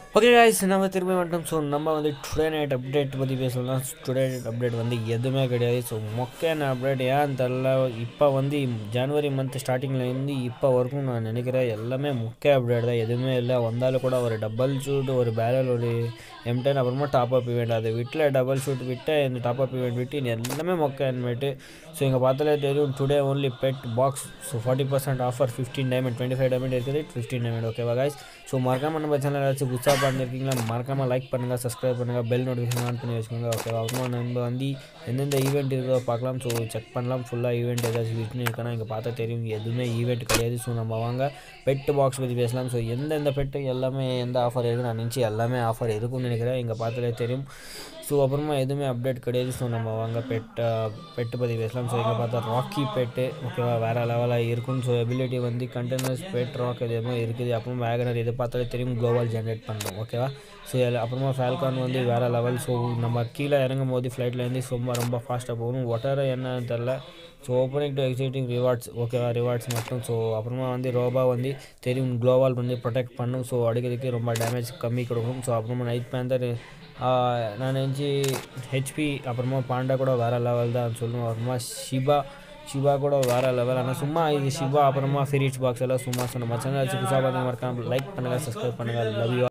okay guys நம்ம திரும்பி வந்துட்டோம் ஸோ நம்ம வந்து டுடே நைட் அப்டேட் பற்றி பேசலாம் டுடே நைட் அப்டேட் வந்து எதுவுமே கிடையாது ஸோ மொக்கையான அப்டேட் ஏன் தெரில இப்போ வந்து ஜனவரி மந்த் ஸ்டார்டிங்லேருந்து இப்போ வரைக்கும் நான் நினைக்கிறேன் எல்லாமே மொக்கை அப்டேட் தான் எதுவுமே இல்லை வந்தாலும் கூட ஒரு டபுள் ஷூட் ஒரு பேரல் ஒரு எம்டன் அப்புறமா டாப் அப் இவெண்ட் அது விட்டில் டபுள் ஷூட் விட்டு இந்த டாப் அப் இவெண்ட் விட்டு இது எல்லாமே மொக்கை அன்மேட்டு ஸோ இங்கே பார்த்தாலே தெரியும் today only pet box so forty percent offer fifteen diamond twenty five diamond இருக்குது ஃபிஃப்டீன் டைமண்ட் ஓகேவா காய்ஸ் ஸோ மறக்காம நம்ம சேனல் ஏதாச்சும் புதுசாக பண்ணிருக்கீங்களா மறக்காமல் லைக் பண்ணுங்கள் சப்ஸ்கிரைப் பண்ணுங்கள் பெல் நோட்டிஃபிகேஷன் ஆன் பண்ணி வச்சுக்கோங்க ஓகேவா அப்புறமா நம்ம வந்து எந்தெந்த ஈவெண்ட் இருக்கோ பார்க்கலாம் ஸோ செக் பண்ணலாம் ஃபுல்லாக ஈவெண்ட் ஏதாச்சும் விட்னு இருக்கனா இங்கே பார்த்தா தெரியும் எதுவுமே ஈவெண்ட் கிடையாது ஸோ நம்ம வாங்க பெட்டு பாக்ஸ் பற்றி பேசலாம் ஸோ எந்தெந்த பெட்டு எல்லாமே எந்த ஆஃபர் இருக்குது நான் நினச்சி எல்லாமே ஆஃபர் இருக்கும்னு நினைக்கிறேன் இங்கே பார்த்தாலே தெரியும் ஸோ அப்புறமா எதுவுமே அப்டேட் கிடையாது ஸோ நம்ம வாங்க பெட் பெட்டு பற்றி பேசலாம் ஸோ இங்கே பார்த்தா ராக்கி பெட்டு ஓகேவா வேறு லெவலாக இருக்கும் ஸோ எபிலிட்டி வந்து கண்டெய்னர்ஸ் பெட் ராக் இது எதுவும் இருக்குது அப்புறம் வேகனர் இது பார்த்தாலே தெரியும் குளோபல் ஜென்ரேட் பண்ணுறோம் ஓகேவா ஸோ அப்புறமா ஃபால்கான் வந்து வேறு லெவல் ஸோ நம்ம கீழே இறங்கும் போது ஃப்ளைட்லேருந்து ரொம்ப ரொம்ப ஃபாஸ்ட்டாக போகணும் ஒட்டரை என்னன்னு தெரில so opening to exciting rewards ஓகேவா ரிவார்ட்ஸ் மட்டும் ஸோ அப்புறமா வந்து ரோபா வந்து தெரியும் குளோவால் வந்து ப்ரொடெக்ட் பண்ணும் ஸோ அடிக்கிறதுக்கு ரொம்ப டேமேஜ் கம்மி கொடுக்கும் ஸோ அப்புறமா நைட் பேந்தர் நான் நினச்சி ஹெச்பி அப்புறமா பாண்டா கூட வேறு லெவல் தான் சொல்லுவோம் அப்புறமா ஷிபா ஷிபா கூட வேறு லெவல் ஆனால் சும்மா இது ஷிபா அப்புறமா ஃபிரிச் பாக்ஸ் எல்லாம் சும்மா சொன்ன மச்சங்க புதுசாக பார்த்து மறக்காம லைக் பண்ணுங்கள் சப்ஸ்கிரைப் பண்ணுங்கள் லவ் யூ